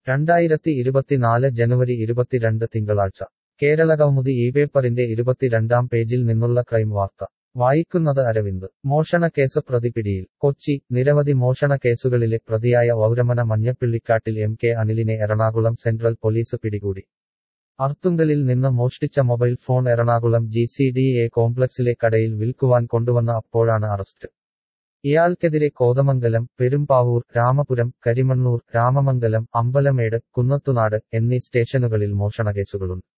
രണ്ടായിരത്തി ഇരുപത്തിനാല് ജനുവരി ഇരുപത്തിരണ്ട് തിങ്കളാഴ്ച കേരള കൗമുദി ഈ പേപ്പറിന്റെ ഇരുപത്തിരണ്ടാം പേജിൽ നിന്നുള്ള ക്രൈം വാർത്ത വായിക്കുന്നത് അരവിന്ദ് മോഷണക്കേസ് പ്രതി പിടിയിൽ കൊച്ചി നിരവധി മോഷണ കേസുകളിലെ പ്രതിയായ വൗരമന മഞ്ഞപ്പിള്ളിക്കാട്ടിൽ എം കെ അനിലിനെ എറണാകുളം സെൻട്രൽ പോലീസ് പിടികൂടി അർത്തുങ്കലിൽ നിന്ന് മോഷ്ടിച്ച mobile phone Ernakulam G C D A കോംപ്ലക്സിലെ കടയിൽ വിൽക്കുവാൻ കൊണ്ടുവന്ന അപ്പോഴാണ് അറസ്റ്റ് ഇയാൾക്കെതിരെ കോതമംഗലം പെരുമ്പാവൂർ രാമപുരം കരിമണ്ണൂർ രാമമംഗലം അമ്പലമേട് കുന്നത്തുനാട് എന്നീ സ്റ്റേഷനുകളിൽ മോഷണ കേസുകളുണ്ട്